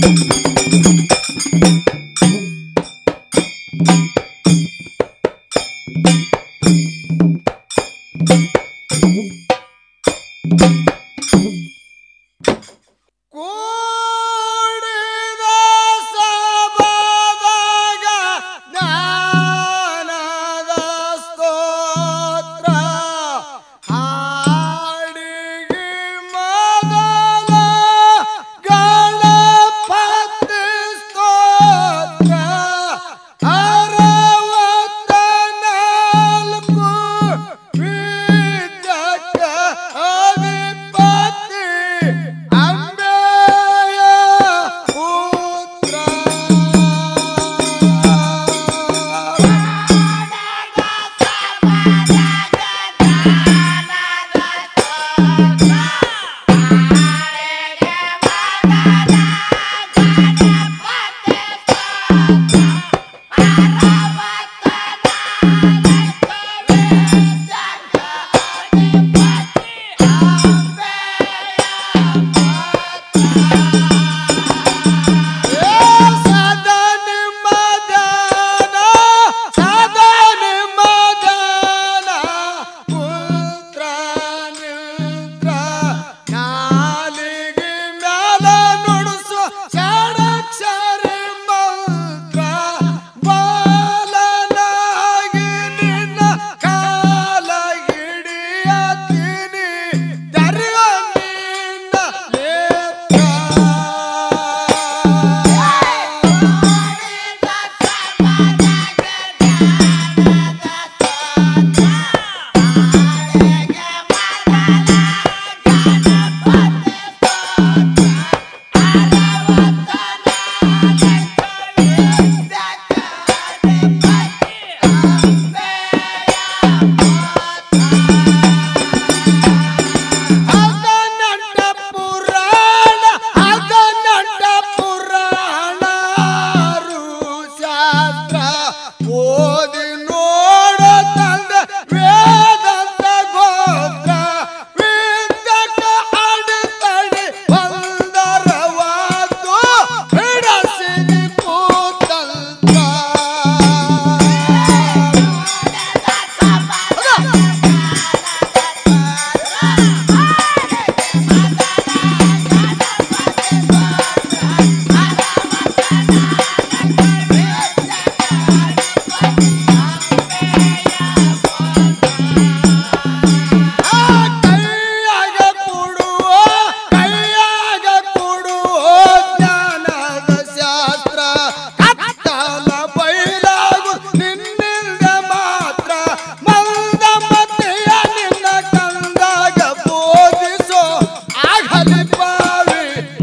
ಕೂಡಿದ ಸಭಾದಾಗ ಜ್ಞಾನದ ಸ್ತೋತ್ರ ಹಾಡಿಗೆ ಮೊದಲ ಗಣಪತಿ ಸ್ತೋತ್ರ ಅರವತ್ತ ನಾಲ್ಕು ವಿದ್ಯಕ ಅಧಿಪತಿ ಅಂಬೆಯ ಪುತ್ರ ಸದಾ ನಿಮ್ಮ ಧ್ಯಾನ ಸದಾ ನಿಮ್ಮ ಧ್ಯಾನ ಪುತ್ರ ನಿತ್ರ ನಾಲಿಗೆ ಮ್ಯಾಲ ನುಡಿಸು ಷಡಕ್ಷರಿ ಮಂತ್ರ ಬಾಲನಾಗಿ ನಿನ್ನ ಕಾಲ ಹಿಡಿಯತೀನಿ ದರ್ಯ ನಿನ್ನ ನೇತ್ರ ಹದಿನೆಂಟ ಪುರಾಣ ಹದಿನೆಂಟ ಪುರಾಣ ಶಾಸ್ತ್ರ ಓದಿ ನೋಡ ತಂದ ವೇದಂತ ಗೋತ್ರ ವಿದ್ಯಕ ಅಡೆತಡೆ ಬಂದರವಾದು ಹಿಡಸಿದಿ ಕೂತಂತ ಕೈಯಾಗ ಕೊಡುವ ಕೈಯಾಗ ಕೊಡುವ ಜ್ಞಾನದ ಶಾಸ್ತ್ರ ಕತ್ತಲ ಬಯಲಾಗು ನಿನ್ನಿಂದ ಮಾತ್ರ ಮಂದ ಮತೆಯ ನಿನ್ನ ಕಂದಾಗ ಬೋಧಿಸೋ ಆಗಲಿ ಪಾವಿ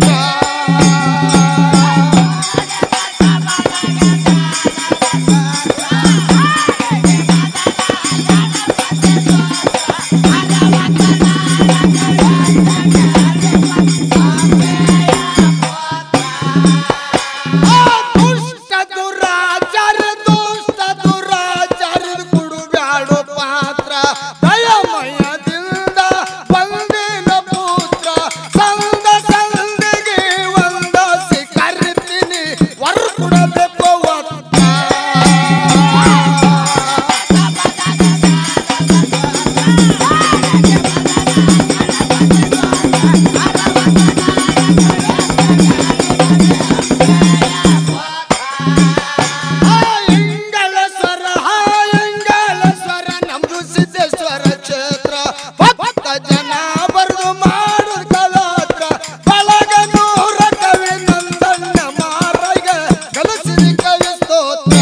ದುಷ್ಟ ದುರಾಚಾರ ದುಷ್ಟ ದುರಾಚಾರ ಕುಡುಬ್ಯಾಡೋ ಪಾತ್ರ ದಯಮಯದಿಂದ ಬಂದಿನ ಪುತ್ರ ಸಂದ ಸಂದಿಗೆ ಒಂದಸಿ ಕರಿತೀನಿ ವರ ಕೊಡಬೇಕು ಒತ್ತ ಇಂಗಳೇಶ್ವರ ಇಂಗಳೇಶ್ವರ ನಮ್ದು ಸಿದ್ದೇಶ್ವರ ಕ್ಷೇತ್ರ ಭಕ್ತ ಜನ ಬರೆದು ಮಾಡುದು ಕಲಾತ್ರ ಬಳಗ ನೂರ ಕವಿ ನಂದಣ್ಣ ಮಾರಗ ಕಲಸಿದ ಕವಿ ಸ್ತೋತ್ರ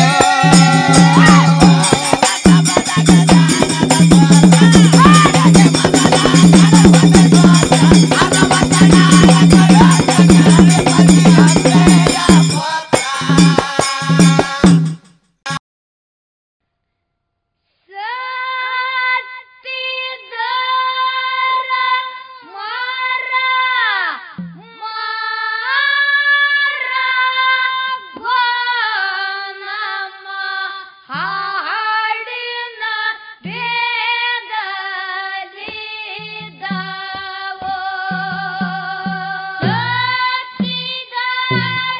ಹಾಡಿನ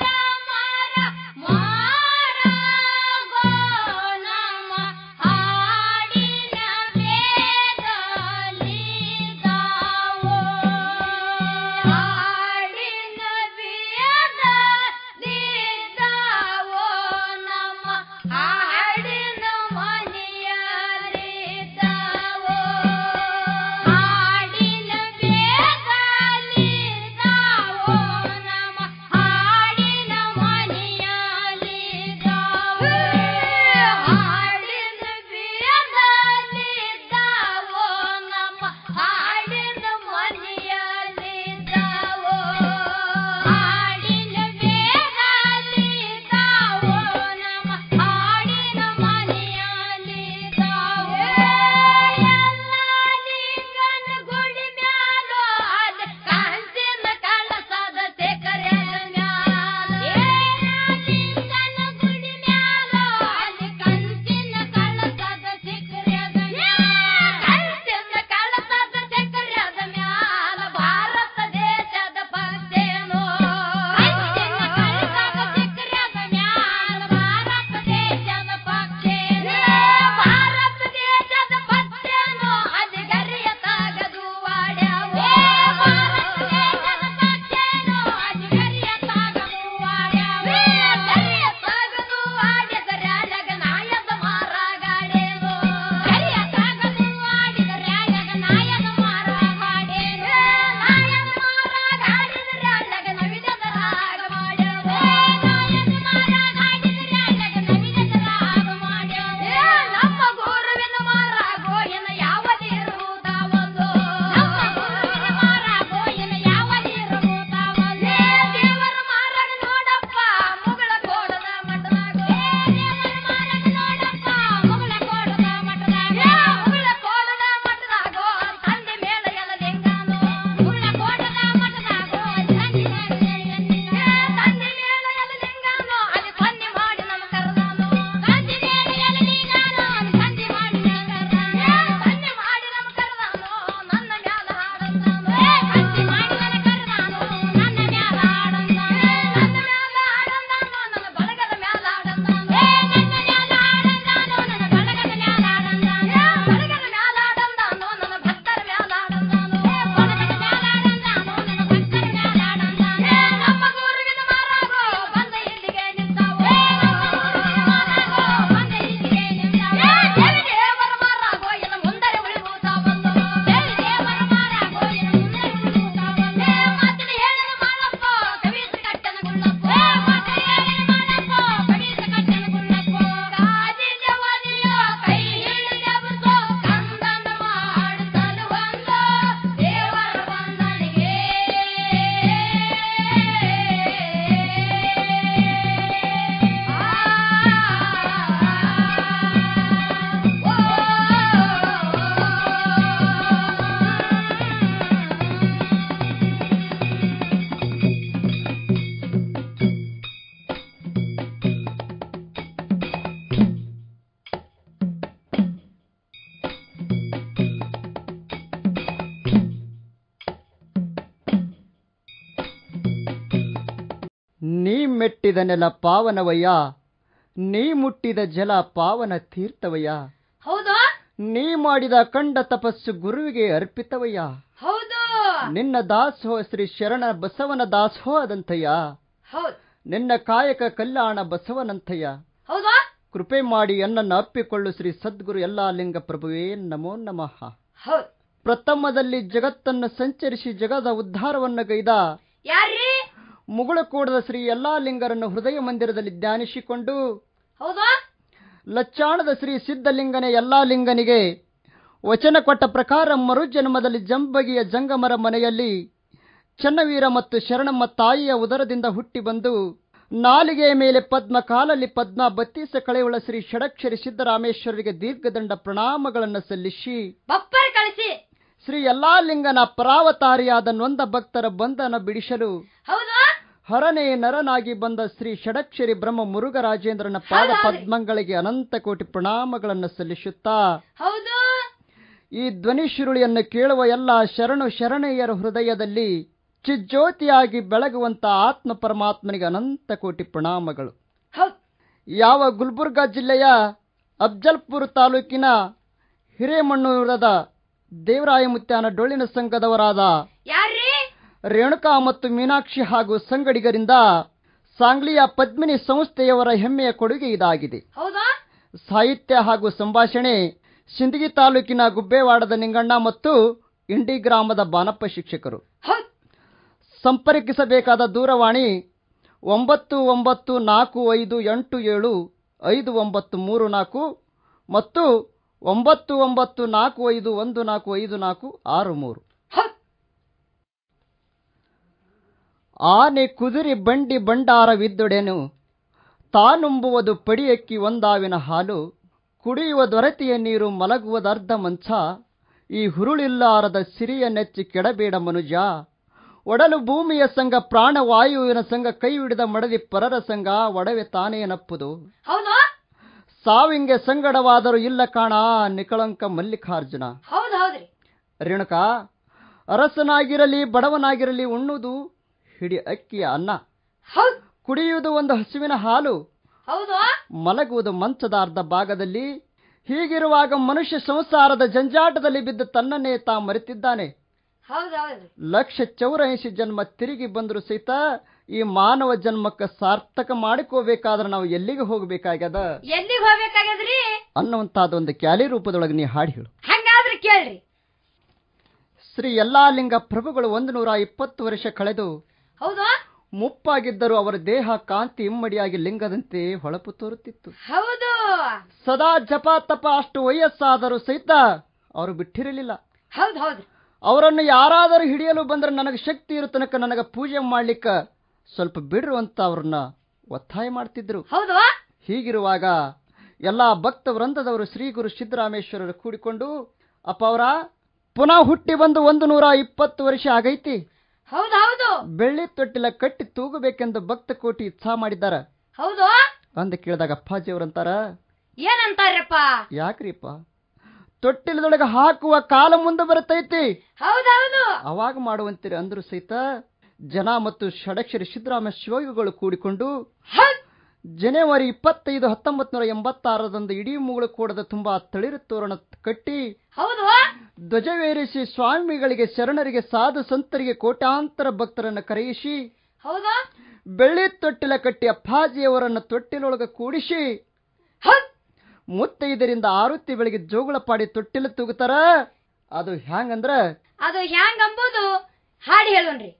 ನೀ ಮೆಟ್ಟಿದ ನೆಲ ಪಾವನವಯ್ಯ ನೀ ಮುಟ್ಟಿದ ಜಲ ಪಾವನ ತೀರ್ಥವಯ್ಯ ಹೌದು ನೀ ಮಾಡಿದ ಕಂಡ ತಪಸ್ಸು ಗುರುವಿಗೆ ಅರ್ಪಿತವಯ್ಯ ಹೌದು ನಿನ್ನ ದಾಸೋಹ ಶ್ರೀ ಶರಣ ಬಸವನ ದಾಸೋಹದಂತಯ್ಯ ಹೌದು ನಿನ್ನ ಕಾಯಕ ಕಲ್ಯಾಣ ಬಸವನಂತಯ್ಯ ಹೌದು ಕೃಪೆ ಮಾಡಿ ಎನ್ನನ್ನು ಅಪ್ಪಿಕೊಳ್ಳು ಶ್ರೀ ಸದ್ಗುರು ಎಲ್ಲಾ ಲಿಂಗ ಪ್ರಭುವೇ ನಮೋ ನಮಃ ಹೌದು ಪ್ರಥಮದಲ್ಲಿ ಜಗತ್ತನ್ನು ಸಂಚರಿಸಿ ಜಗದ ಉದ್ಧಾರವನ್ನು ಗೈದ ಯಾರ್ರಿ ಮುಗುಳಕೋಡದ ಶ್ರೀ ಎಲ್ಲಾ ಲಿಂಗರನ್ನು ಹೃದಯ ಮಂದಿರದಲ್ಲಿ ಧ್ಯಾನಿಸಿಕೊಂಡು ಹೌದು ಲಚ್ಚಾಣದ ಶ್ರೀ ಸಿದ್ಧಲಿಂಗನೇ ಎಲ್ಲಾ ಲಿಂಗನಿಗೆ ವಚನ ಕೊಟ್ಟ ಪ್ರಕಾರ ಮರುಜನ್ಮದಲ್ಲಿ ಜಂಬಗಿಯ ಜಂಗಮರ ಮನೆಯಲ್ಲಿ ಚನ್ನವೀರ ಮತ್ತು ಶರಣಮ್ಮ ತಾಯಿಯ ಉದರದಿಂದ ಹುಟ್ಟಿ ಬಂದು ನಾಲಿಗೆಯ ಮೇಲೆ ಪದ್ಮ ಕಾಲಲ್ಲಿ ಪದ್ಮ ಬತ್ತೀಸ ಕಳೆಯುಳ ಶ್ರೀ ಷಡಕ್ಷರಿ ಸಿದ್ದರಾಮೇಶ್ವರರಿಗೆ ದೀರ್ಘದಂಡ ಪ್ರಣಾಮಗಳನ್ನು ಸಲ್ಲಿಸಿ ಬಪ್ಪರ್ ಕಳಿಸಿ ಶ್ರೀ ಎಲ್ಲಾ ಲಿಂಗನ ಪರಾವತಾರಿಯಾದ ನೊಂದ ಭಕ್ತರ ಬಂಧನ ಬಿಡಿಸಲು ಹೌದು ಹರನೇ ನರನಾಗಿ ಬಂದ ಶ್ರೀ ಷಡಕ್ಷರಿ ಬ್ರಹ್ಮ ಮುರುಘರಾಜೇಂದ್ರನ ಪಾದ ಪದ್ಮಗಳಿಗೆ ಅನಂತ ಕೋಟಿ ಪ್ರಣಾಮಗಳನ್ನು ಸಲ್ಲಿಸುತ್ತಾ ಹೌದು ಈ ಧ್ವನಿ ಶಿರುಳಿಯನ್ನು ಕೇಳುವ ಎಲ್ಲ ಶರಣು ಶರಣೆಯರ ಹೃದಯದಲ್ಲಿ ಚಿಜ್ಯೋತಿಯಾಗಿ ಬೆಳಗುವಂತ ಆತ್ಮ ಪರಮಾತ್ಮನಿಗೆ ಅನಂತ ಕೋಟಿ ಪ್ರಣಾಮಗಳು ಹೌದು ಯಾವ ಗುಲ್ಬರ್ಗಾ ಜಿಲ್ಲೆಯ ಅಫ್ಜಲ್ಪುರ ತಾಲೂಕಿನ ಹಿರೇಮಣ್ಣೂರದ ದೇವರಾಯಮುತ್ಯಾನ ಡೊಳ್ಳಿನ ಸಂಘದವರಾದ ಯಾರ್ರಿ ರೇಣುಕಾ ಮತ್ತು ಮೀನಾಕ್ಷಿ ಹಾಗೂ ಸಂಗಡಿಗರಿಂದ ಸಾಂಗ್ಲಿಯ ಪದ್ಮಿನಿ ಸಂಸ್ಥೆಯವರ ಹೆಮ್ಮೆಯ ಕೊಡುಗೆ ಇದಾಗಿದೆ ಹೌದು ಸಾಹಿತ್ಯ ಹಾಗೂ ಸಂಭಾಷಣೆ ಸಿಂದಗಿ ತಾಲೂಕಿನ ಗುಬ್ಬೇವಾಡದ ನಿಂಗಣ್ಣ ಮತ್ತು ಇಂಡಿ ಗ್ರಾಮದ ಬಾನಪ್ಪ ಶಿಕ್ಷಕರು ಹೌದು ಸಂಪರ್ಕಿಸಬೇಕಾದ ದೂರವಾಣಿ ಒಂಬತ್ತು ಒಂಬತ್ತು ನಾಲ್ಕು ಐದು ಎಂಟು ಏಳು ಐದು ಒಂಬತ್ತು ಮೂರು ನಾಲ್ಕು ಮತ್ತು ಒಂಬತ್ತು ಒಂಬತ್ತು ನಾಲ್ಕು ಐದು ಒಂದು ನಾಲ್ಕು ಐದು ನಾಲ್ಕು ಆರು ಮೂರು ಹೌದು ಆನೆ ಕುದುರೆ ಬಂಡಿ ಬಂಡಾರವಿದ್ದೊಡೆನು ತಾನುಂಬುವುದು ಪಡಿಯಕ್ಕಿ ಒಂದಾವಿನ ಹಾಲು ಕುಡಿಯುವ ದೊರೆತಿಯ ನೀರು ಮಲಗುವುದರ್ಧ ಮಂಚ ಈ ಹುರುಳಿಲ್ಲಾರದ ಸಿರಿಯ ನೆಚ್ಚಿ ಕೆಡಬೇಡ ಮನುಜ ಒಡಲು ಭೂಮಿಯ ಸಂಘ ಪ್ರಾಣವಾಯುವಿನ ಸಂಘ ಕೈ ಹಿಡಿದ ಮಡದಿ ಪರರ ಸಂಘ ಒಡವೆ ತಾನೇ ನಪ್ಪುದು ಹೌದು ಸಾವಿಂಗೆ ಸಂಗಡವಾದರೂ ಇಲ್ಲ ಕಾಣ ನಿಕಳಂಕ ಮಲ್ಲಿಕಾರ್ಜುನ ಹೌದು ಹೌದ್ರಿ ರೇಣುಕ ಅರಸನಾಗಿರಲಿ ಬಡವನಾಗಿರಲಿ ಉಣ್ಣುವುದು ಹಿಡಿ ಅಕ್ಕಿಯ ಅನ್ನ ಹೌದು ಕುಡಿಯುವುದು ಒಂದು ಹಸುವಿನ ಹಾಲು ಹೌದು ಮಲಗುವುದು ಮಂಚದ ಅರ್ಧ ಭಾಗದಲ್ಲಿ ಹೀಗಿರುವಾಗ ಮನುಷ್ಯ ಸಂಸಾರದ ಜಂಜಾಟದಲ್ಲಿ ಬಿದ್ದು ತನ್ನನ್ನೇ ತಾ ಮರೆತಿದ್ದಾನೆ ಹೌದು ಹೌದ್ರಿ ಲಕ್ಷ ಚೌರಾಯಿಸಿ ಜನ್ಮ ತಿರುಗಿ ಬಂದರೂ ಸಹಿತ ಈ ಮಾನವ ಜನ್ಮಕ್ಕೆ ಸಾರ್ಥಕ ಮಾಡಿಕೋಬೇಕಾದ್ರೆ ನಾವು ಎಲ್ಲಿಗೆ ಹೋಗಬೇಕಾಗ್ಯದ ಎಲ್ಲಿಗೆ ಹೋಗ್ಬೇಕಾಗ್ಯದ್ರಿ ಅನ್ನುವಂತಾದ ಒಂದು ಕ್ಯಾಲಿ ರೂಪದೊಳಗೆ ನೀ ಹಾಡಿ ಹೇಳು ಹಂಗಾದ್ರೆ ಕೇಳ್ರಿ ಶ್ರೀ ಎಲ್ಲಾ ಲಿಂಗ ಪ್ರಭುಗಳು ಒಂದು ನೂರ ಇಪ್ಪತ್ತು ವರ್ಷ ಕಳೆದು ಹೌದು ಮುಪ್ಪಾಗಿದ್ದರೂ ಅವರ ದೇಹ ಕಾಂತಿ ಇಮ್ಮಡಿಯಾಗಿ ಲಿಂಗದಂತೆ ಹೊಳಪು ತೋರುತ್ತಿತ್ತು ಹೌದು ಸದಾ ಜಪ ತಪ ಅಷ್ಟು ವಯಸ್ಸಾದರೂ ಸಹಿತ ಅವರು ಬಿಟ್ಟಿರಲಿಲ್ಲ ಹೌದು ಹೌದ್ರಿ ಅವರನ್ನು ಯಾರಾದರೂ ಹಿಡಿಯಲು ಬಂದ್ರೆ ನನಗೆ ಶಕ್ತಿ ಇರೋ ತನಕ ನನಗೆ ಪೂಜೆ ಮಾಡ್ಲಿಕ್ಕ ಸ್ವಲ್ಪ ಬಿಡ್ರು ಅಂತ ಅವ್ರನ್ನ ಒತ್ತಾಯ ಮಾಡ್ತಿದ್ರು ಹೌದು ಹೀಗಿರುವಾಗ ಎಲ್ಲಾ ಭಕ್ತ ವೃಂದದವರು ಶ್ರೀ ಗುರು ಸಿದ್ದರಾಮೇಶ್ವರರು ಕೂಡಿಕೊಂಡು ಅಪ್ಪ ಅವರ ಪುನಃ ಹುಟ್ಟಿ ಬಂದು ಒಂದು ನೂರ ಇಪ್ಪತ್ತು ವರ್ಷ ಆಗೈತಿ ಹೌದು ಹೌದು ಬೆಳ್ಳಿ ತೊಟ್ಟಿಲ ಕಟ್ಟಿ ತೂಗಬೇಕೆಂದು ಭಕ್ತ ಕೋಟಿ ಇಚ್ಛಾ ಮಾಡಿದ್ದಾರ ಹೌದು ಅಂದ ಕೇಳಿದಾಗ ಅಪ್ಪಾಜಿಯವರಂತಾರ ಏನಂತಾರ್ರಪ್ಪ ಯಾಕ್ರಿಪ್ಪ ತೊಟ್ಟಿಲದೊಳಗೆ ಹಾಕುವ ಕಾಲ ಮುಂದೆ ಬರುತ್ತೈತಿ ಹೌದು ಹೌದು ಅವಾಗ ಮಾಡುವಂತೀರಿ ಅಂದ್ರು ಸಹಿತ ಜನ ಮತ್ತು ಷಡಕ್ಷರಿ ಸಿದ್ದರಾಮ ಶಿವಯೋಗಿಗಳು ಕೂಡಿಕೊಂಡು ಹೌದು ಜನವರಿ ಇಪ್ಪತ್ತೈದು ಹತ್ತೊಂಬತ್ತು ನೂರ ಎಂಬತ್ತಾರರಂದು ಇಡೀ ಮುಗುಳು ಕೂಡದ ತುಂಬಾ ತಳಿರು ತೋರಣ ಕಟ್ಟಿ ಹೌದು ಧ್ವಜವೇರಿಸಿ ಸ್ವಾಮಿಗಳಿಗೆ ಶರಣರಿಗೆ ಸಾಧು ಸಂತರಿಗೆ ಕೋಟ್ಯಾಂತರ ಭಕ್ತರನ್ನು ಕರೆಯಿಸಿ ಹೌದು ಬೆಳ್ಳಿ ತೊಟ್ಟಿಲ ಕಟ್ಟಿ ಅಪ್ಪಾಜಿಯವರನ್ನು ತೊಟ್ಟಿಲೊಳಗೆ ಕೂಡಿಸಿ ಹೌದು ಮುತ್ತೈದರಿಂದ ಆರುತಿ ಬೆಳಿಗ್ಗೆ ಜೋಗುಳ ಪಾಡಿ ತೊಟ್ಟಿಲ ತೂಗುತ್ತಾರ ಅದು ಹ್ಯಾಂಗಂದ್ರ ಅದು ಹ್ಯಾಂಗ್ ಅಂಬುದು ಹಾಡಿ ಹೇಳೋಣ್ರಿ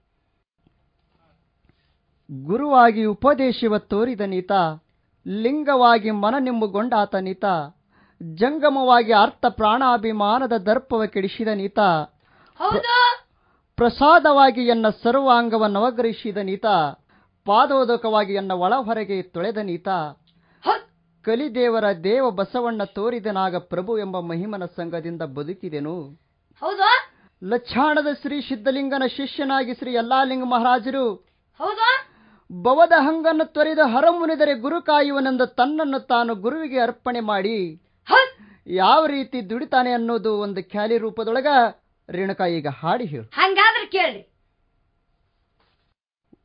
ಗುರುವಾಗಿ ಉಪದೇಶವ ತೋರಿದ ನೀತ ಲಿಂಗವಾಗಿ ಮನ ನಿಮ್ಮುಗೊಂಡಾತ ನೀತ ಜಂಗಮವಾಗಿ ಅರ್ಥ ಪ್ರಾಣಾಭಿಮಾನದ ದರ್ಪವ ಕೆಡಿಸಿದ ನೀತ ಹೌದು ಪ್ರಸಾದವಾಗಿ ಎನ್ನ ಸರ್ವಾಂಗವ ನವಗ್ರಹಿಸಿದ ನೀತ ಪಾದೋದಕವಾಗಿ ಎನ್ನ ಒಳ ಹೊರಗೆ ತೊಳೆದ ನೀತ ಹೌದು ಕಲಿದೇವರ ದೇವ ಬಸವಣ್ಣ ತೋರಿದನಾಗ ಪ್ರಭು ಎಂಬ ಮಹಿಮನ ಸಂಘದಿಂದ ಬದುಕಿದೆನು ಹೌದು ಲಚ್ಚಾಣದ ಶ್ರೀ ಸಿದ್ಧಲಿಂಗನ ಶಿಷ್ಯನಾಗಿ ಶ್ರೀ ಯಲ್ಲಾಲಿಂಗ ಮಹಾರಾಜರು ಹೌದು ಭವದ ಹಂಗನ್ನು ತೊರೆದು ಹರಮುನಿದರೆ ಗುರು ಕಾಯುವನೆಂದು ತನ್ನನ್ನು ತಾನು ಗುರುವಿಗೆ ಅರ್ಪಣೆ ಮಾಡಿ ಹೌದು ಯಾವ ರೀತಿ ದುಡಿತಾನೆ ಅನ್ನೋದು ಒಂದು ಖ್ಯಾಲಿ ರೂಪದೊಳಗ ರೇಣುಕಾ ಈಗ ಹಾಡಿ ಹೇಳು ಹಂಗಾದ್ರೆ ಕೇಳ್ರಿ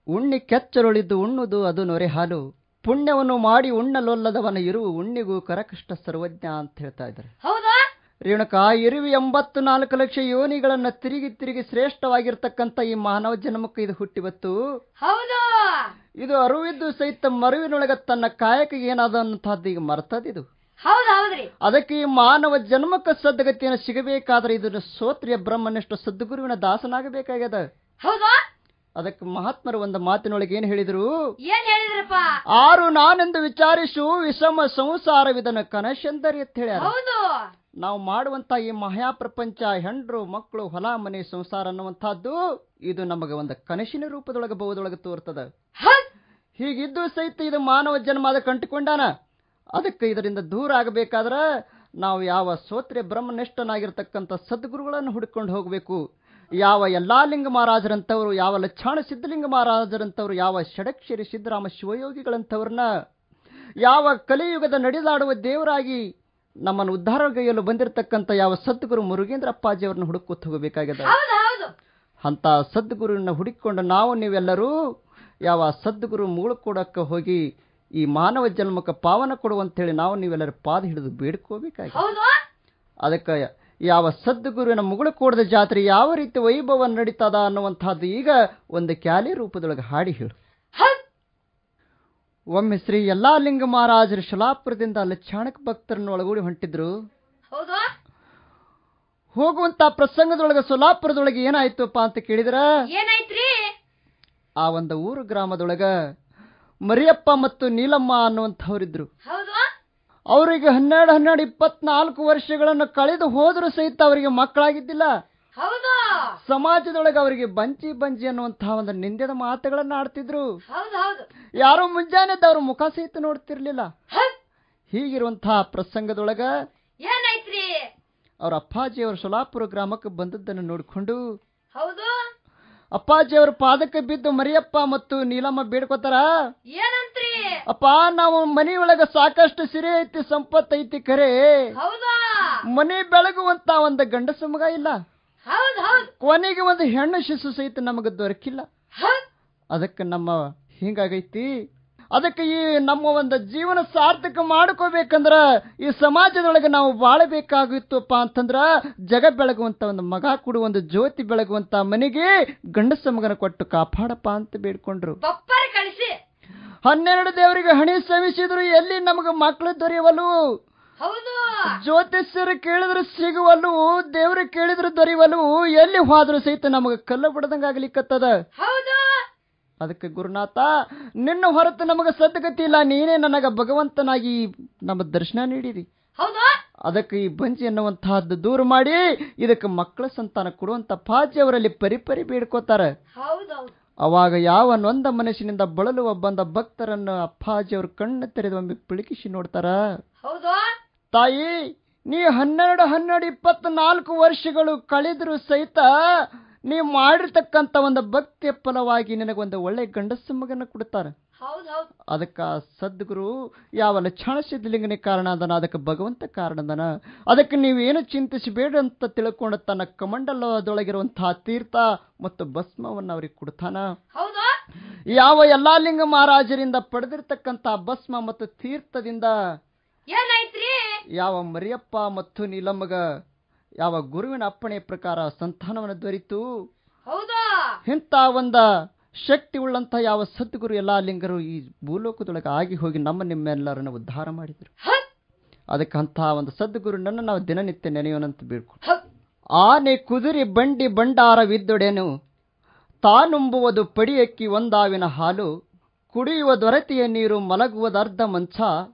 ಉಣ್ಣಿ ಕೆಚ್ಚಲೊಳಿದ್ದು ಉಣ್ಣುದು ಅದು ನೊರೆ ಹಾಲು ಪುಣ್ಯವನ್ನು ಮಾಡಿ ಉಣ್ಣಲೊಲ್ಲದವನ ಇರು ಉಣ್ಣಿಗೂ ಕರಕಷ್ಟ ಸರ್ವಜ್ಞ ಅಂತ ಹೇಳ್ತಾ ಇದ್ದಾರೆ ಹೌದಾ ರೇಣುಕ ಇರುವಿ ಎಂಬತ್ತು ನಾಲ್ಕು ಲಕ್ಷ ಯೋನಿಗಳನ್ನ ತಿರುಗಿ ತಿರುಗಿ ಶ್ರೇಷ್ಠವಾಗಿರ್ತಕ್ಕಂಥ ಈ ಮಾನವ ಜನ್ಮಕ್ಕೆ ಇದು ಹುಟ್ಟಿ ಬತ್ತು ಹೌದು ಇದು ಅರುವಿದ್ದು ಸಹಿತ ಮರುವಿನೊಳಗ ತನ್ನ ಕಾಯಕ ಏನಾದಂತಹದ್ದು ಈಗ ಮರ್ತದಿದು ಹೌದ್ ಹೌದ್ರಿ ಅದಕ್ಕೆ ಈ ಮಾನವ ಜನ್ಮಕ್ಕೆ ಸದ್ಗತಿಯನ್ನು ಸಿಗಬೇಕಾದ್ರೆ ಇದನ್ನು ಸೋತ್ರಿಯ ಬ್ರಹ್ಮನೆಷ್ಟು ಸದ್ಗುರುವಿನ ದಾಸನಾಗಬೇಕಾಗ್ಯದ ಹೌದಾ ಅದಕ್ಕೆ ಮಹಾತ್ಮರು ಒಂದು ಮಾತಿನೊಳಗೆ ಏನ್ ಹೇಳಿದ್ರು ಏನ್ ಹೇಳಿದ್ರಪ್ಪ ಆರು ನಾನೆಂದು ವಿಚಾರಿಸು ವಿಷಮ ಸಂಸಾರವಿದನ ಕನಶಂದರಿ ಅಂತ ಹೇಳ್ಯಾರ ಹೌದು ನಾವು ಮಾಡುವಂತ ಈ ಮಹಾ ಪ್ರಪಂಚ ಹೆಂಡ್ರು ಮಕ್ಕಳು ಹೊಲ ಮನೆ ಸಂಸಾರ ಅನ್ನುವಂತಹದ್ದು ಇದು ನಮಗೆ ಒಂದು ಕನಸಿನ ರೂಪದೊಳಗೆ ಬಹುದೊಳಗೆ ತೋರ್ತದ ಹೌದ್ ಹೀಗಿದ್ದು ಸಹಿತ ಇದು ಮಾನವ ಜನ್ಮ ಅದಕ್ಕೆ ಕಂಡುಕೊಂಡಾನ ಅದಕ್ಕೆ ಇದರಿಂದ ದೂರ ಆಗಬೇಕಾದ್ರ ನಾವು ಯಾವ ಸೋತ್ರೆ ಬ್ರಹ್ಮನಿಷ್ಠನಾಗಿರ್ತಕ್ಕಂಥ ಸದ್ಗುರುಗಳನ್ನು ಹುಡುಕೊಂಡು ಹೋಗಬೇಕು ಯಾವ ಎಲ್ಲಾ ಲಿಂಗ ಮಹಾರಾಜರಂತವರು ಯಾವ ಲಕ್ಷಾಣ ಸಿದ್ಧಲಿಂಗ ಮಹಾರಾಜರಂತವರು ಯಾವ ಷಡಕ್ಷರಿ ಸಿದ್ದರಾಮ ಶಿವಯೋಗಿಗಳಂತವ್ರನ್ನ ಯಾವ ಕಲಿಯುಗದ ನಡೆದಾಡುವ ದೇವರಾಗಿ ನಮ್ಮನ್ನು ಉದ್ಧಾರಗೈಯಲು ಬಂದಿರತಕ್ಕಂಥ ಯಾವ ಸದ್ಗುರು ಮುರುಗೇಂದ್ರ ಅಪ್ಪಾಜಿಯವರನ್ನು ಹುಡುಕೋತ್ ಹೋಗಬೇಕಾಗಿದೆ ಹೌದು ಹೌದು ಅಂತ ಸದ್ಗುರುವಿನ ಹುಡುಕಿಕೊಂಡು ನಾವು ನೀವೆಲ್ಲರೂ ಯಾವ ಸದ್ಗುರು ಮೂಳು ಕೊಡಕ್ಕೆ ಹೋಗಿ ಈ ಮಾನವ ಜನ್ಮಕ್ಕೆ ಪಾವನ ಕೊಡುವಂತೇಳಿ ನಾವು ನೀವೆಲ್ಲರೂ ಪಾದ ಹಿಡಿದು ಬೇಡ್ಕೋಬೇಕಾಗಿ ಹೌದು ಅದಕ್ಕೆ ಯಾವ ಸದ್ಗುರುವಿನ ಮುಗುಳು ಕೂಡದ ಜಾತ್ರೆ ಯಾವ ರೀತಿ ವೈಭವ ನಡೀತದ ಅನ್ನುವಂಥದ್ದು ಈಗ ಒಂದು ಕ್ಯಾಲಿ ರೂಪದೊಳಗೆ ಹಾಡಿ ಹೇಳು ಹೌದ್ ಒಮ್ಮೆ ಶ್ರೀ ಎಲ್ಲಾ ಲಿಂಗ ಮಹಾರಾಜರು ಶಲಾಪುರದಿಂದ ಅಲ್ಲಿ ಚಾಣಕ ಭಕ್ತರನ್ನು ಒಳಗೂಡಿ ಹೊಂಟಿದ್ರು ಹೌದು ಹೋಗುವಂತ ಪ್ರಸಂಗದೊಳಗೆ ಸೊಲಾಪುರದೊಳಗೆ ಏನಾಯ್ತಪ್ಪ ಅಂತ ಕೇಳಿದ್ರ ಏನಾಯ್ತ್ರಿ ಆ ಒಂದು ಊರು ಗ್ರಾಮದೊಳಗ ಮರಿಯಪ್ಪ ಮತ್ತು ನೀಲಮ್ಮ ಅನ್ನುವಂಥವ್ರಿದ್ರು ಹೌದು ಅವರಿಗೆ ಹನ್ನೆರಡು ಹನ್ನೆರಡು ಇಪ್ಪತ್ನಾಲ್ಕು ವರ್ಷಗಳನ್ನು ಕಳೆದು ಹೋದರೂ ಸಹಿತ ಅವರಿಗೆ ಮಕ್ಕಳಾಗಿದ್ದಿಲ್ಲ ಹೌದು ಸಮಾಜದೊಳಗೆ ಅವರಿಗೆ ಬಂಚಿ ಬಂಜಿ ಅನ್ನುವಂತಹ ಒಂದು ನಿಂದೆದ ಮಾತುಗಳನ್ನ ಆಡ್ತಿದ್ರು ಹೌದು ಹೌದು ಯಾರೋ ಮುಂಜಾನೆದ್ದು ಅವ್ರ ಮುಖ ಸಹಿತ ನೋಡ್ತಿರ್ಲಿಲ್ಲ ಹೌದ್ ಹೀಗಿರುವಂತಹ ಪ್ರಸಂಗದೊಳಗ ಏನಾಯ್ತ್ರಿ ಅವ್ರ ಅಪ್ಪಾಜಿಯವರು ಸೊಲಾಪುರ ಗ್ರಾಮಕ್ಕೆ ಬಂದದ್ದನ್ನು ನೋಡಿಕೊಂಡು ಹೌದು ಅಪ್ಪಾಜಿಯವ್ರ ಪಾದಕ್ಕೆ ಬಿದ್ದು ಮರಿಯಪ್ಪ ಮತ್ತು ನೀಲಮ್ಮ ಬೇಡ್ಕೋತಾರ ಏನಂತ್ರಿ ಅಪ್ಪ ನಾವು ಮನೆಯೊಳಗ ಸಾಕಷ್ಟು ಸಿರಿ ಐತಿ ಸಂಪತ್ತು ಐತಿ ಖರೆ ಹೌದಾ ಮನೆ ಬೆಳಗುವಂತ ಒಂದು ಗಂಡಸ ಮಗ ಇಲ್ಲ ಹೌದ್ ಹೌದ್ ಕೊನೆಗೆ ಒಂದು ಹೆಣ್ಣು ಶಿಶು ಸಹಿತ ನಮಗೆ ದೊರಕಿಲ್ಲ ಹೌದ್ ಅದಕ್ಕೆ ನಮ್ಮ ಹಿಂಗಾಗೈತಿ ಅದಕ್ಕೆ ಈ ನಮ್ಮ ಒಂದು ಜೀವನ ಸಾರ್ಥಕ ಮಾಡ್ಕೋಬೇಕಂದ್ರ ಈ ಸಮಾಜದೊಳಗೆ ನಾವು ಬಾಳಬೇಕಾಗಿತ್ತಪ್ಪ ಅಂತಂದ್ರ ಜಗ ಬೆಳಗುವಂತ ಒಂದು ಮಗ ಕೊಡು ಒಂದು ಜ್ಯೋತಿ ಬೆಳಗುವಂತ ಮನೆಗೆ ಗಂಡಸ ಮಗನ ಕೊಟ್ಟು ಕಾಪಾಡಪ್ಪ ಅಂತ ಬೇಡ್ಕೊಂಡ್ರು ಬಪ್ಪರ್ ಕಳಿಸಿ ಹನ್ನೆರಡು ದೇವರಿಗೆ ಹಣಿ ಶ್ರಮಿಸಿದ್ರು ಎಲ್ಲಿ ನಮಗೆ ಮಕ್ಕಳು ದೊರೆಯವಲು ಹೌದು ಜ್ಯೋತಿಷ್ಯರು ಕೇಳಿದ್ರು ಸಿಗುವಲು ದೇವ್ರು ಕೇಳಿದ್ರು ದೊರೆಯವಲು ಎಲ್ಲಿ ಹೋದ್ರು ಸಹಿತ ನಮಗೆ ಕಲ್ಲು ಬಿಡದಂಗಾಗ್ಲಿಕ್ಕತ್ತದ ಹೌದು ಅದಕ್ಕೆ ಗುರುನಾಥ ನಿನ್ನ ಹೊರತು ನಮಗೆ ಸದ್ಗತಿ ಇಲ್ಲ ನೀನೇ ನನಗ ಭಗವಂತನಾಗಿ ನಮ್ಮ ದರ್ಶನ ನೀಡಿರಿ ಹೌದು ಅದಕ್ಕೆ ಈ ಬಂಜಿ ಎನ್ನುವಂತಹದ್ದು ದೂರ ಮಾಡಿ ಇದಕ್ಕೆ ಮಕ್ಕಳ ಸಂತಾನ ಕೊಡುವಂತ ಪಾಜಿ ಅವರಲ್ಲಿ ಪರಿಪರಿ ಬೇಡ್ಕೋತಾರೆ ಹೌದೌದು ಅವಾಗ ಯಾವ ನೊಂದ ಮನಸ್ಸಿನಿಂದ ಬಳಲುವ ಬಂದ ಭಕ್ತರನ್ನು ಅಪ್ಪಾಜಿಯವರು ಕಣ್ಣು ತೆರೆದು ಒಮ್ಮೆ ಪಿಳುಕಿಸಿ ನೋಡ್ತಾರ ಹೌದು ತಾಯಿ ನೀ ಹನ್ನೆರಡು ಹನ್ನೆರಡು ಇಪ್ಪತ್ನಾಲ್ಕು ವರ್ಷಗಳು ಕಳೆದರೂ ಸಹಿತ ನೀ ಮಾಡಿರ್ತಕ್ಕಂಥ ಒಂದು ಭಕ್ತಿಯ ಫಲವಾಗಿ ನಿನಗೊಂದು ಒಳ್ಳೆ ಗಂಡಸ ಮಗನ ಕೊಡ್ತಾರೆ ಹೌದ್ ಹೌದ್ ಅದಕ್ಕೆ ಆ ಸದ್ಗುರು ಯಾವ ಲಕ್ಷಣ ಸಿದ್ಧಲಿಂಗನೇ ಕಾರಣ ಅದನ ಅದಕ್ಕೆ ಭಗವಂತ ಕಾರಣದನ ಅದಕ್ಕೆ ನೀವೇನು ಚಿಂತಿಸಬೇಡ ಅಂತ ತಿಳ್ಕೊಂಡು ತನ್ನ ಕಮಂಡಲದೊಳಗಿರುವಂತಹ ತೀರ್ಥ ಮತ್ತು ಭಸ್ಮವನ್ನು ಅವ್ರಿಗೆ ಕೊಡ್ತಾನ ಹೌದು ಯಾವ ಎಲ್ಲಾ ಲಿಂಗ ಮಹಾರಾಜರಿಂದ ಪಡೆದಿರ್ತಕ್ಕಂಥ ಭಸ್ಮ ಮತ್ತು ತೀರ್ಥದಿಂದ ಏನಾಯ್ತ್ರಿ ಯಾವ ಮರಿಯಪ್ಪ ಮತ್ತು ನೀಲಮ್ಮಗ ಯಾವ ಗುರುವಿನ ಅಪ್ಪಣೆ ಪ್ರಕಾರ ಸಂತಾನವನ್ನು ದೊರೆತು ಹೌದು ಇಂಥ ಒಂದ ಶಕ್ತಿ ಉಳ್ಳಂತ ಯಾವ ಸದ್ಗುರು ಎಲ್ಲಾ ಲಿಂಗರು ಈ ಭೂಲೋಕದೊಳಗೆ ಆಗಿ ಹೋಗಿ ನಮ್ಮ ನಿಮ್ಮೆಲ್ಲರನ್ನು ಉದ್ಧಾರ ಮಾಡಿದರು ಹೌದ್ ಅದಕ್ಕೆ ಅಂತಹ ಒಂದು ಸದ್ಗುರುನನ್ನು ನಾವು ದಿನನಿತ್ಯ ನೆನೆಯೋಣಂತ ಬೇಡ್ಕೊಂಡು ಹೌದ್ ಆನೆ ಕುದುರೆ ಬಂಡಿ ಬಂಡಾರವಿದ್ದೊಡೆನು ತಾನುಂಬುವುದು ಪಡಿಯಕ್ಕಿ ಒಂದಾವಿನ ಹಾಲು ಕುಡಿಯುವ ದೊರೆತಿಯ ನೀರು ಮಲಗುವುದರ್ಧ ಮಂಚ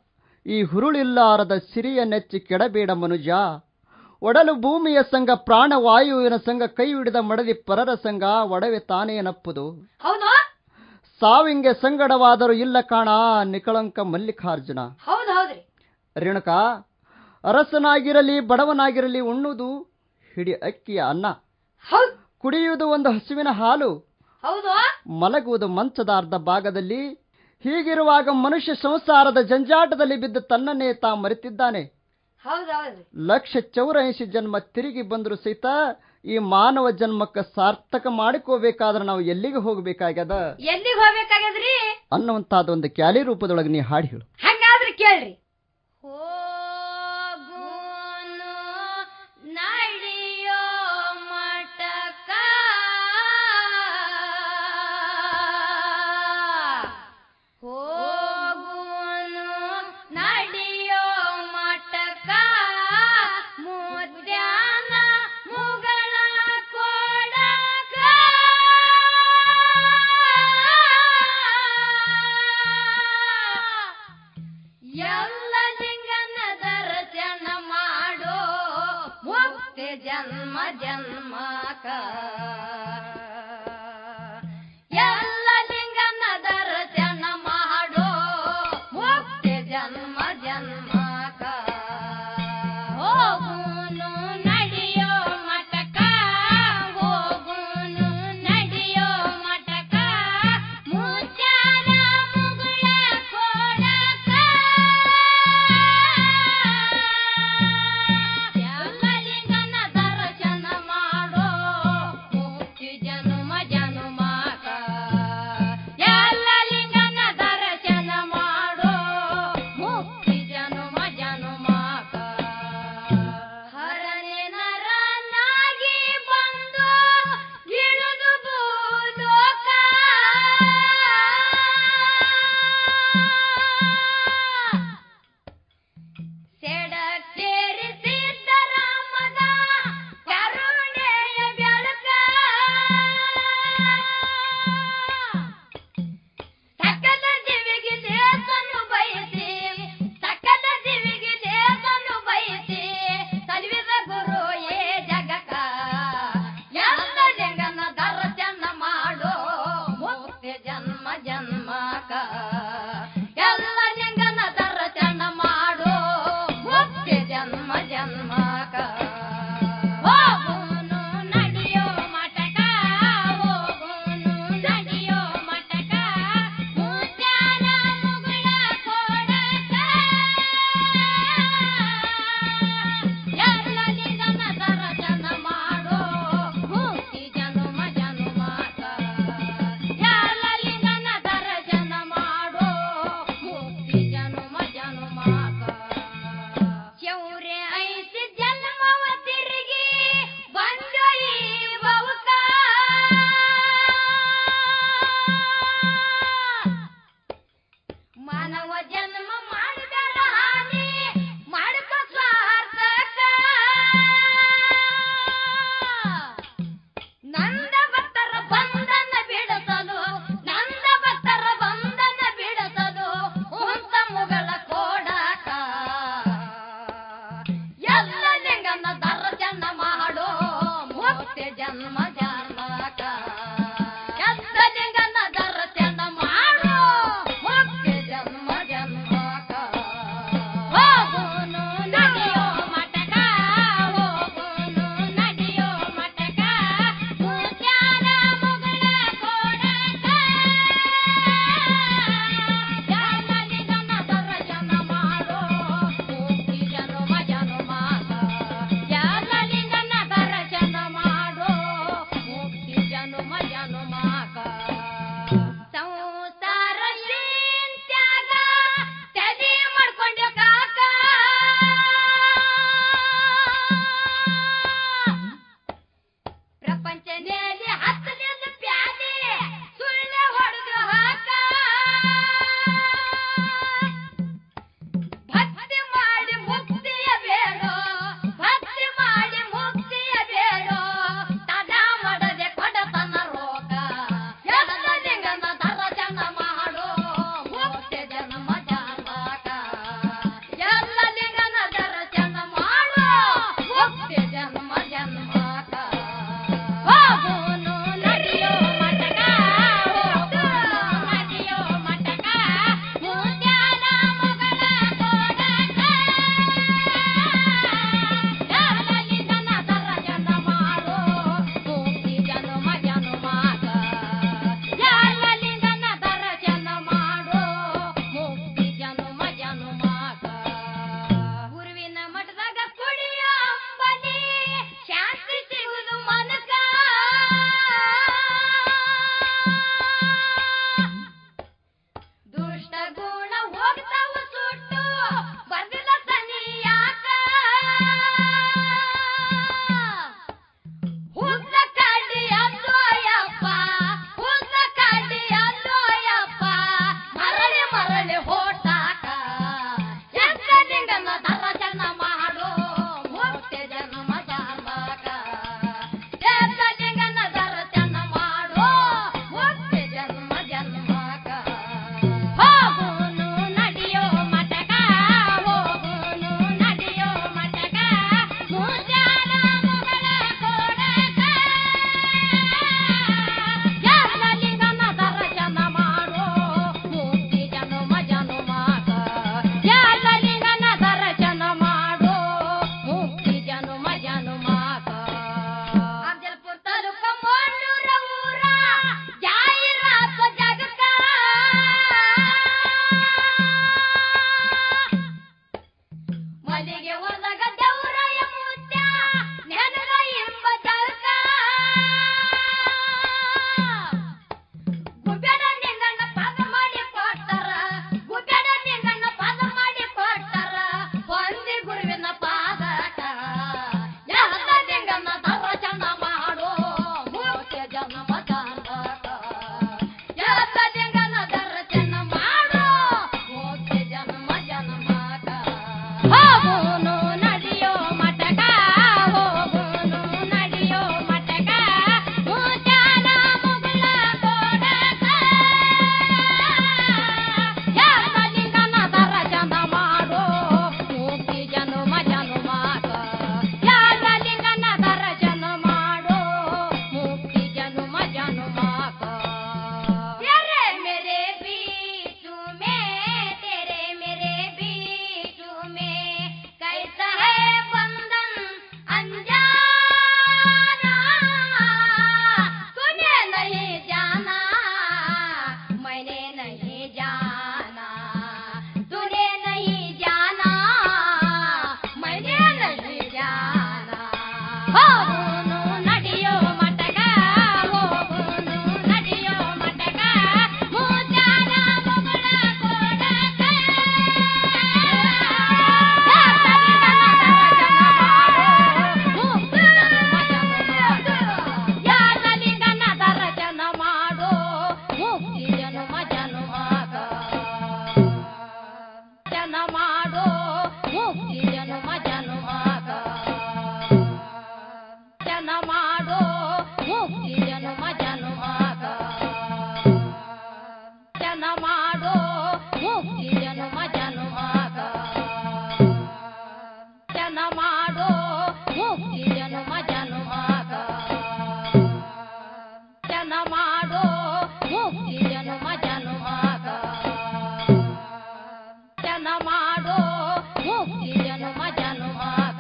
ಈ ಹುರುಳಿಲ್ಲಾರದ ಸಿರಿಯ ನೆಚ್ಚಿ ಕೆಡಬೇಡ ಮನುಜ ಒಡಲು ಭೂಮಿಯ ಸಂಘ ಪ್ರಾಣವಾಯುವಿನ ಸಂಘ ಕೈ ಹಿಡಿದ ಮಡದಿ ಪರರ ಸಂಘ ಒಡವೆ ತಾನೇ ನಪ್ಪುದು ಹೌದು ಸಾವಿಂಗೆ ಸಂಗಡವಾದರೂ ಇಲ್ಲ ಕಾಣ ನಿಕಳಂಕ ಮಲ್ಲಿಕಾರ್ಜುನ ಹೌದ್ ಹೌದ್ರಿ ರೇಣುಕ ಅರಸನಾಗಿರಲಿ ಬಡವನಾಗಿರಲಿ ಉಣ್ಣುವುದು ಹಿಡಿ ಅಕ್ಕಿಯ ಅನ್ನ ಹೌದ್ ಕುಡಿಯುವುದು ಒಂದು ಹಸುವಿನ ಹಾಲು ಹೌದು ಮಲಗುವುದು ಮಂಚದ ಅರ್ಧ ಭಾಗದಲ್ಲಿ ಹೀಗಿರುವಾಗ ಮನುಷ್ಯ ಸಂಸಾರದ ಜಂಜಾಟದಲ್ಲಿ ಬಿದ್ದು ತನ್ನನ್ನೇ ತಾ ಮರೆತಿದ್ದಾನೆ ಹೌದ್ ಹೌದ್ರಿ ಲಕ್ಷ ಚೌರಾಯಿಸಿ ಜನ್ಮ ತಿರುಗಿ ಬಂದರೂ ಸಹಿತ ಈ ಮಾನವ ಜನ್ಮಕ್ಕೆ ಸಾರ್ಥಕ ಮಾಡಿಕೋಬೇಕಾದ್ರೆ ನಾವು ಎಲ್ಲಿಗೆ ಹೋಗ್ಬೇಕಾಗ್ಯದ ಎಲ್ಲಿಗೆ ಹೋಗ್ಬೇಕಾಗ್ಯದ್ರಿ ಅನ್ನುವಂತಾದ ಒಂದು ಕ್ಯಾಲಿ ರೂಪದೊಳಗೆ ನೀ ಹಾಡಿ ಹೇಳು ಹಂಗಾದ್ರೆ ಕೇಳ್ರಿ ಹೋಗುನು ನಡಿಯೋ ಮಟಕ ಹೋಗುನು ನಡಿಯೋ ಮಟಕ ಮುದ್ಯಾನ ಮುಗಳ ಕೊಡಕ ಎಲ್ಲ ಲಿಂಗನ ದರ್ಶನ ಮಾಡೋ ಮುಕ್ತಿ ಜನ್ಮ ಜನ್ಮಕ ಎಲ್ಲ ಲಿಂಗನ ದರ್ಶನ ಮಾಡೋ ಮುಕ್ತಿ ಜನ್ಮ ಜನ್ಮಕ ಹೋಗುನು ನಡಿಯೋ ಮಟಕ ಹೋಗುನು ನಡಿಯೋ ಮಟಕ ಮುಚ್ಚಾರ ಮುಗುಳ ಕೊಡಕ ಎಲ್ಲ ಲಿಂಗನ ದರ್ಶನ ಮಾಡೋ ಮುಕ್ತಿ ಜನುಮ ಜನುಮಕ ಎಲ್ಲ ಲಿಂಗನ ದರ್ಶನ ಮಾಡೋ ಮುಕ್ತಿ ಜನುಮ ಜನುಮಕ ಹರನೆ ನರನಾಗಿ ಬಂದು ಇಳಿದು ಭೂಲೋಕ ಸೆಡಕ್ಕೇರಿ ಸಿದ್ದರಾಮನ ಕರುಣೆಯ ಬೆಳಕ ಸಕಲ ದಿವಿಗೆ ದೇಶನು ಬಯಸಿ ಸಕಲ ದಿವಿಗೆ ದೇಶನು ಬಯಸಿ ಸಲ್ವಿದ ಗುರು ಏ ಜಗಕ ಎಲ್ಲ ಜಗನ ದರ್ಶನ ಮಾಡೋ ಮುಕ್ತಿ ಜನ್ಮ ಜನ್ಮಕ ಎಲ್ಲ ಜಗನ ದರ್ಶನ ಮಾಡೋ ಮುಕ್ತಿ ಜನ್ಮ ಜನ್ಮಕ ಹೋಗುನು ನಡಿಯೋ ಮಟಕ ಹೋಗುನು ನಡಿಯೋ ಮಟಕ ಮುತ್ಯಾನ ಮುಗುಳ ಕೊಡಕ ಎಲ್ಲ ನಿಗಮ ದರ್ಶನ ಮಾಡೋ ಮುಕ್ತಿ ಜನುಮ ಜನುಮಕ ಎಲ್ಲ ಲಿಂಗನ ದರ್ಶನ ಮಾಡೋ ಮುಕ್ತಿ ಜನುಮ ಜನುಮಕ ಚೌರೆ ಐಸಿ ಜನ್ಮವ ತಿರುಗಿ ಬಂದು ಈ ಬವುಕ ಮಾನವ ಜನ್ಮ ಮಾಡಿದರ ಹಾನಿ ಮಾಡ್ಕೋ ಸ್ವಾರ್ಥಕ ನಂದ ಭಕ್ತರ ಬಂಧನ ಬಿಡಿಸಲು ನಂದ ಭಕ್ತರ ಬಂಧನ ಬಿಡಿಸಲು ಉಂತ ಮುಗಳ ಕೋಡಕ ಎಲ್ಲ ಲಿಂಗನ ದರ್ಶನ ಮಾಡೋ ಮುಕ್ತಿ ಜನ್ಮ ಜನ್ಮಕ ಎಲ್ಲ ಲಿಂಗನ ದರ್ಶನ ಮಾಡೋ ಮುಕ್ತಿ ಜನ್ಮ ಜನ್ಮಕ ದುಷ್ಟ ಗುಣ ಹೋಗ್ತಾವ ಸುಟ್ಟು ಬರ್ದಿಲ್ಲ ಸನಿಯಾಕ ಹುದ್ದ ಕಡ್ಡಿ ಅಲ್ಲೋಯಪ್ಪ ಹುದ್ದ ಕಡ್ಡಿ ಅಲ್ಲೋಯಪ್ಪ ಮರಳಿ ಮರಳಿ ಹೋಟಾಕ ಎಂತ ನಿಂಗನ ದರ್ಶನ ಮಾಡು ಮುಕ್ತಿ ಜನ್ಮ ಜನ್ಮಕ ಎಂತ ನಿಂಗನ ದರ್ಶನ ಮಾಡು ಮುಕ್ತಿ ಜನ್ಮ ಜನ್ಮಕ ಹೋಗುನು ನಡಿಯೋ ಮಟಕ ಹೋಗುನು ನಡಿಯೋ ಮಟಕ ಮುಜಾನ ಮುಗಳ ಕೊಡಕ ಯಾರಲಿಂಗನ ದರ್ಶನ ಮಾಡೋ ಮುಕ್ತಿ ಜನುಮ ಜನುಮಾಕ ಯಾರಲಿಂಗನ ದರ್ಶನ ಮಾಡೋ ಮುಕ್ತಿ ಜನುಮ ಜನುಮಾಕ ಅಫಜಲ್ಪುರ ತಾಲೂಕ ಮೊಣ್ಣೂರ ಊರ ಜಾಯಿರಾಪ ಜಗಕ್ಕ ಮಲ್ಲಿಗೆ ಹೊರದಾಗ ದೇವರಾಯ ಮುತ್ಯ ನೆನಗ ಎಂಬ ಜಳಕ ಗುಬ್ಬೇಡ ನಿಂಗಣ್ಣ ಪಾದ ಮಾಡಿ ಕೊಟ್ಟಾರ ಗುಬ್ಬೇಡ ನಿಂಗಣ್ಣ ಪಾದ ಮಾಡಿ ಕೊಟ್ಟಾರ ಹೊಂದಿ ಗುರುವಿನ ಪಾದಕ ಯಾದ ನಿಂಗಣ್ಣ ದರ್ಶನ ಮಾಡೋ ಮುಕ್ತಿ ಜನ್ಮ ಜನ್ಮಕ ಯಾದ ನಿಂಗಣ್ಣ ದರ್ಶನ ಮಾಡೋ ಮುಕ್ತಿ ಜನ್ಮ ಜನ್ಮಕ ಹೋಗುನು ನಡಿಯೋ ಮಟಕ ಹೋಗುನು ನಡಿಯೋ ಮಟಕ ಮುಜಾನ ಮುಗುಳ ಕೊಡಕ ಯಾರಲಿಂಗನ ದರ್ಶನ ಮಾಡೋ ಮುಕ್ತಿ ಜನುಮ ಜನುಮಾಕ ಯಾರಲಿಂಗನ ದರ್ಶನ ಮಾಡೋ ಮುಕ್ತಿ ಜನುಮ ಜನುಮಾಕ तेरे मेरे बीच में तेरे मेरे बीच में कैसा है बंधन अनजाना तूने नहीं जाना मैंने नहीं जाना तूने नहीं जाना मैंने नहीं जाना ಹೋಗುನು ನಡಿಯೋ ಮಟಕ ಹೋಗುನು ನಡಿಯೋ ಮಟಕ ಮುಜಾನ ಮುಗುಳ ಕೊಡಕ ಯಾರಲಿಂಗನ ದರ್ಶನ ಮಾಡೋ ಮುಕ್ತಿ ಜನುಮ ಜನುಮಾಗ ಜನ ಮಾಡೋ ಮುಕ್ತಿ ಜನುಮ ಜನುಮಾಗ ಜನ ಮಾಡೋ ಮುಕ್ತಿ ಜನುಮ ಜನುಮಾಗ ಜನ ಮಾಡೋ ಮುಕ್ತಿ ಜನುಮ ಜನುಮಾಗ ಜನ ಮಾಡೋ ಮುಕ್ತಿ ಜನುಮ ಜನುಮಾಗ ಜನ ಮಾಡೋ ಮುಕ್ತಿ ಜನುಮ ಜನುಮಾಗ ಜನ ಮಾಡೋ ಮುಕ್ತಿ ಜನುಮ ಜನುಮಾಗ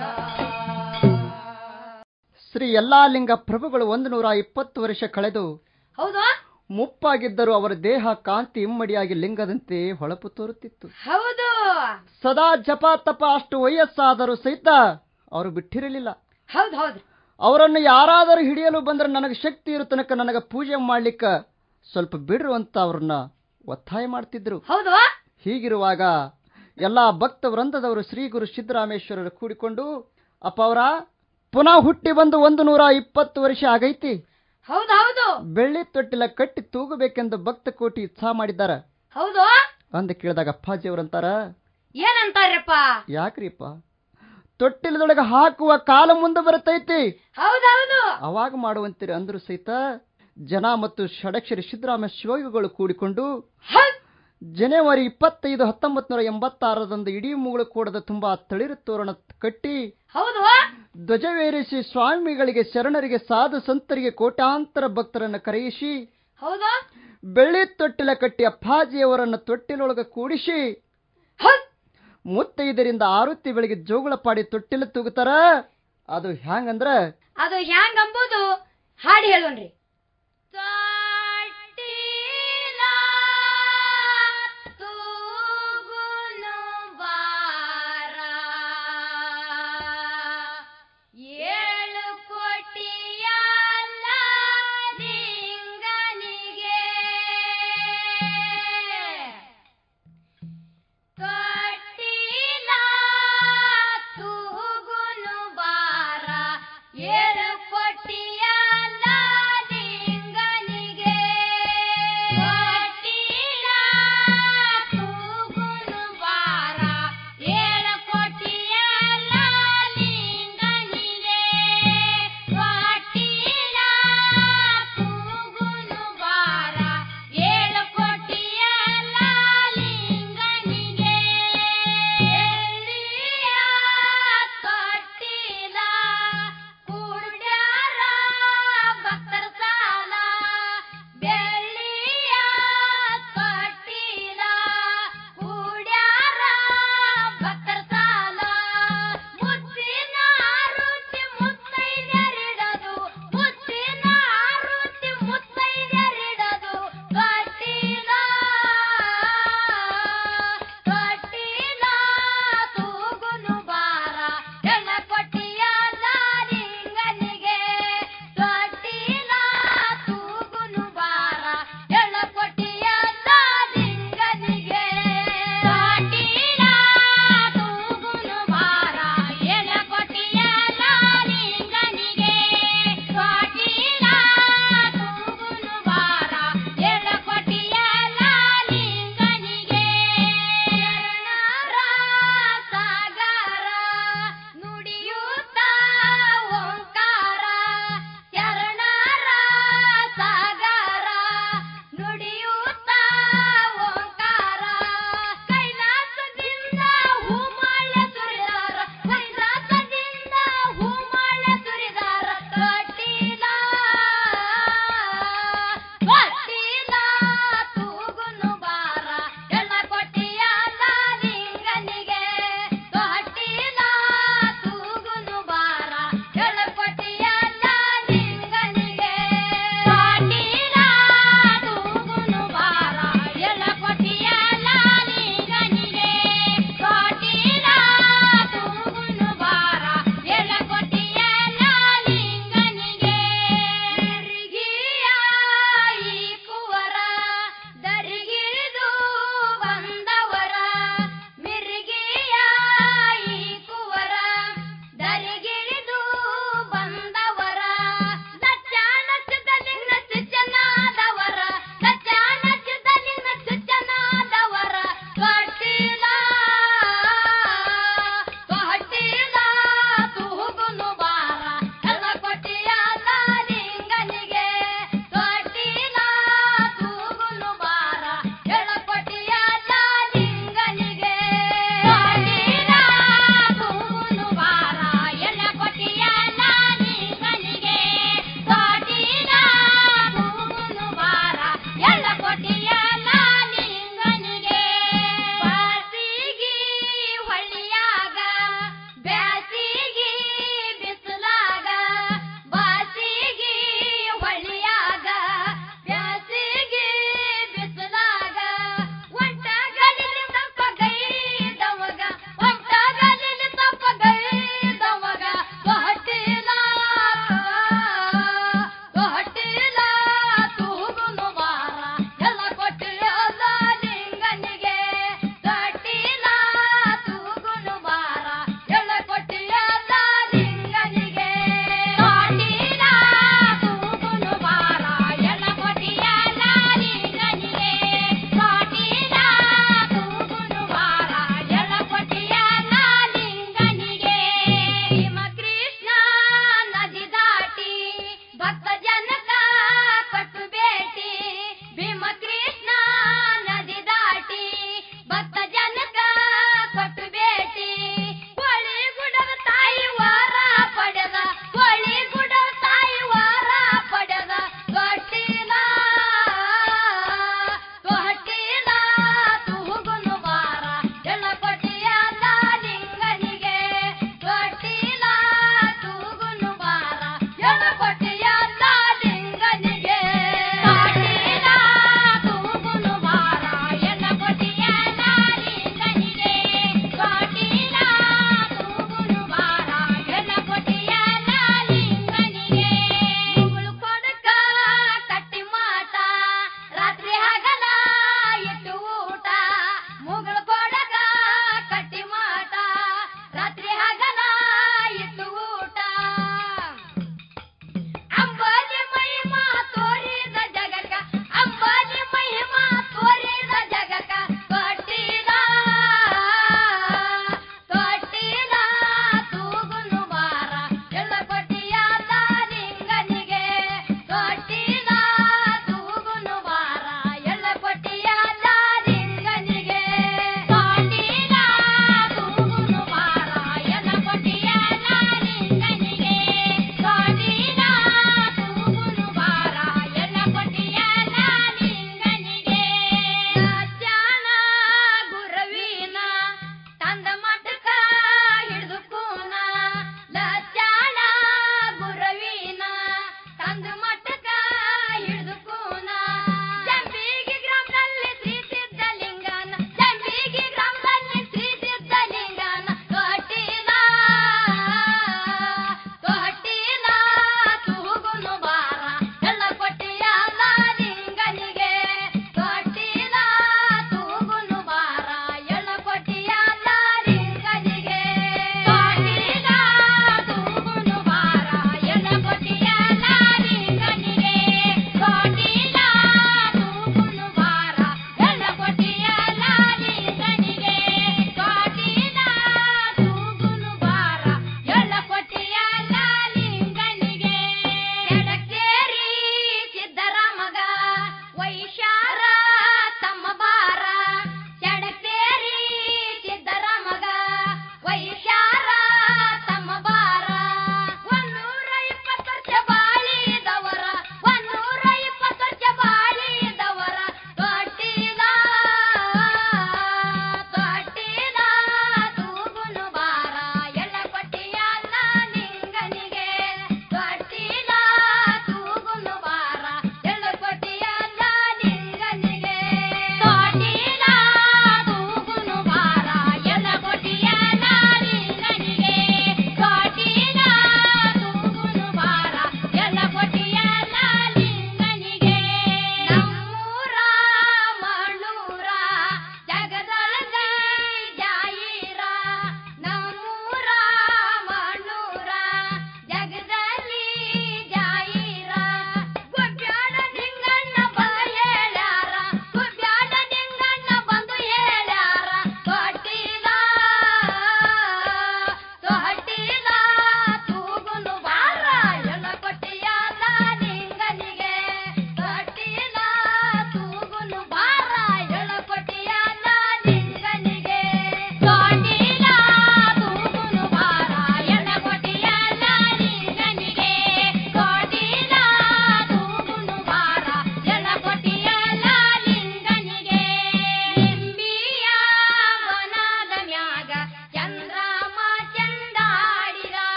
ಶ್ರೀ ಯಲ್ಲಾಲಿಂಗ ಪ್ರಭುಗಳು ಒಂದು ನೂರ ಇಪ್ಪತ್ತು ವರ್ಷ ಕಳೆದು ಹೌದಾ ಮುಪ್ಪಾಗಿದ್ದರೂ ಅವರ ದೇಹ ಕಾಂತಿ ಇಮ್ಮಡಿಯಾಗಿ ಲಿಂಗದಂತೆ ಹೊಳಪು ತೋರುತ್ತಿತ್ತು ಹೌದು ಸದಾ ಜಪ ತಪ ಅಷ್ಟು ವಯಸ್ಸಾದರೂ ಸಹಿತ ಅವರು ಬಿಟ್ಟಿರಲಿಲ್ಲ ಹೌದು ಹೌದು ಅವರನ್ನು ಯಾರಾದರೂ ಹಿಡಿಯಲು ಬಂದರೆ ನನಗೆ ಶಕ್ತಿ ಇರೋ ತನಕ ನನಗೆ ಪೂಜೆ ಮಾಡ್ಲಿಕ್ಕ ಸ್ವಲ್ಪ ಬಿಡ್ರು ಅಂತ ಅವ್ರನ್ನ ಒತ್ತಾಯ ಮಾಡ್ತಿದ್ರು ಹೌದು ಹೀಗಿರುವಾಗ ಎಲ್ಲ ಭಕ್ತ ವೃಂದದವರು ಶ್ರೀ ಗುರು ಸಿದ್ದರಾಮೇಶ್ವರರು ಕೂಡಿಕೊಂಡು ಅಪ್ಪ ಅವರ ಪುನಃ ಹುಟ್ಟಿ ಬಂದು ಒಂದು ನೂರ ಇಪ್ಪತ್ತು ವರ್ಷ ಆಗೈತಿ ಹೌದು ಹೌದು ಬೆಳ್ಳಿ ತೊಟ್ಟಿಲ ಕಟ್ಟಿ ತೂಗಬೇಕೆಂದು ಭಕ್ತ ಕೋಟಿ ಇಚ್ಛಾ ಮಾಡಿದ್ದಾರೆ ಹೌದು ಅಂದ ಕೇಳಿದಾಗ ಅಪ್ಪಾಜಿಯವರಂತಾರ ಏನಂತಾರಪ್ಪ ಯಾಕ್ರಿಪ್ಪ ತೊಟ್ಟಿಲದೊಳಗೆ ಹಾಕುವ ಕಾಲ ಮುಂದೆ ಬರುತ್ತೈತಿ ಹೌದೌದು ಅವಾಗ ಮಾಡುವಂತೀರಿ ಅಂದ್ರು ಸಹಿತ ಜನ ಮತ್ತು ಷಡಕ್ಷರಿ ಸಿದ್ದರಾಮ ಶಿವಯೋಗಿಗಳು ಕೂಡಿಕೊಂಡು ಹೌದ್ ಜನವರಿ ಇಪ್ಪತ್ತೈದು ಹತ್ತೊಂಬತ್ತು ನೂರ ಎಂಬತ್ತಾರರಂದು ಇಡೀ ಮುಗುಳು ಕೂಡದ ತುಂಬಾ ತಳಿರು ತೋರಣ ಕಟ್ಟಿ ಹೌದು ಧ್ವಜವೇರಿಸಿ ಸ್ವಾಮಿಗಳಿಗೆ ಶರಣರಿಗೆ ಸಾಧು ಸಂತರಿಗೆ ಕೋಟ್ಯಾಂತರ ಭಕ್ತರನ್ನು ಕರೆಯಿಸಿ ಹೌದು ಬೆಳ್ಳಿ ತೊಟ್ಟಿಲ ಕಟ್ಟಿ ಅಪ್ಪಾಜಿಯವರನ್ನು ತೊಟ್ಟಿಲೊಳಗೆ ಕೂಡಿಸಿ ಹೌದ್ ಮುತ್ತೈದರಿಂದ ಆರುತಿ ಬೆಳಿಗ್ಗೆ ಜೋಗುಳ ಪಾಡಿ ತೊಟ್ಟಿಲ ತೂಗುತ್ತಾರ ಅದು ಹ್ಯಾಂಗಂದ್ರ ಅದು ಹ್ಯಾಂಗ್ ಅಂಬುದು ಹಾಡಿ ಹೇಳೋಣ್ರಿ ತಾ